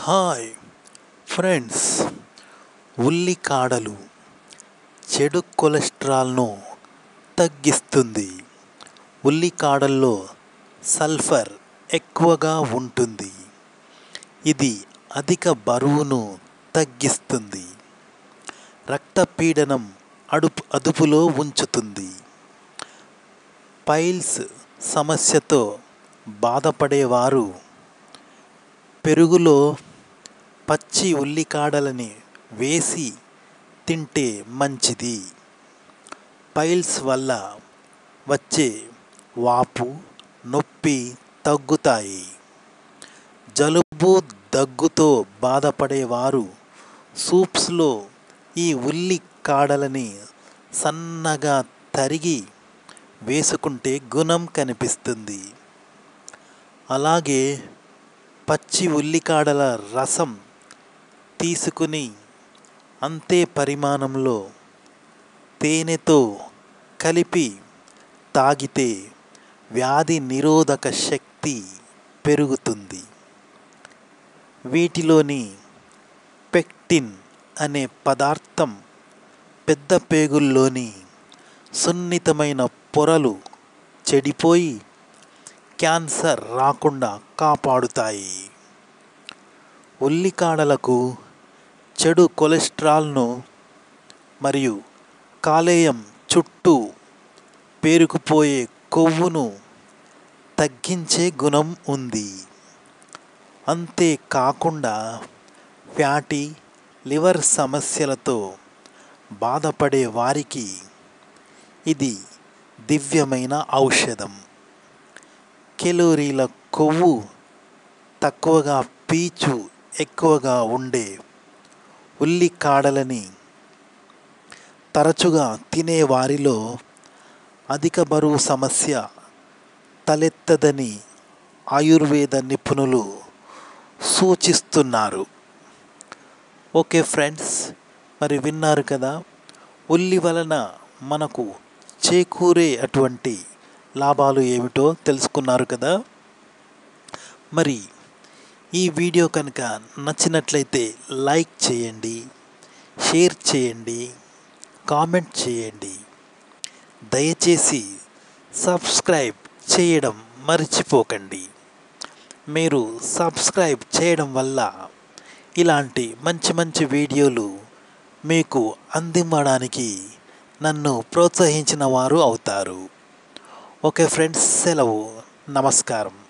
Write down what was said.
hi friends ఉల్లికాడలు చెడు కొలెస్ట్రాల్ను తగ్గిస్తుంది ఉల్లికాడల్లో సల్ఫర్ ఎక్కువగా ఉంటుంది ఇది అధిక బరువును తగ్గిస్తుంది రక్తపీడనం అడుపు అదుపులో ఉంచుతుంది పైల్స్ సమస్యతో బాధపడేవారు పెరుగులో పచ్చి ఉల్లికాడలని వేసి తింటే మంచిది పైల్స్ వల్ల వచ్చే వాపు నొప్పి తగ్గుతాయి జలుబు దగ్గుతో బాధపడేవారు సూప్స్లో ఈ ఉల్లి కాడలని సన్నగా తరిగి వేసుకుంటే గుణం కనిపిస్తుంది అలాగే పచ్చి ఉల్లికాడల రసం తీసుకుని అంతే పరిమాణంలో తేనెతో కలిపి తాగితే వ్యాధి నిరోధక శక్తి పెరుగుతుంది వీటిలోని పెక్టిన్ అనే పదార్థం పెద్ద పేగుల్లోని సున్నితమైన పొరలు చెడిపోయి క్యాన్సర్ రాకుండా కాపాడుతాయి ఉల్లికాడలకు చెడు కొలెస్ట్రాల్ను మరియు కాలేయం చుట్టూ పేరుకుపోయే కొవ్వును తగ్గించే గుణం ఉంది అంతేకాకుండా ఫ్యాటీ లివర్ సమస్యలతో బాధపడే వారికి ఇది దివ్యమైన ఔషధం కెలోరీల కొవ్వు తక్కువగా పీచు ఎక్కువగా ఉండే ఉల్లికాడలని తరచుగా తినే వారిలో అధిక బరువు సమస్య తలెత్తదని ఆయుర్వేద నిపుణులు సూచిస్తున్నారు ఓకే ఫ్రెండ్స్ మరి విన్నారు కదా ఉల్లి వలన మనకు చేకూరే అటువంటి లాభాలు ఏమిటో తెలుసుకున్నారు కదా మరి ఈ వీడియో కనుక నచ్చినట్లయితే లైక్ చేయండి షేర్ చేయండి కామెంట్ చేయండి దయచేసి సబ్స్క్రైబ్ చేయడం మర్చిపోకండి మీరు సబ్స్క్రైబ్ చేయడం వల్ల ఇలాంటి మంచి మంచి వీడియోలు మీకు అందివ్వడానికి నన్ను ప్రోత్సహించిన వారు అవుతారు ఓకే ఫ్రెండ్స్ సెలవు నమస్కారం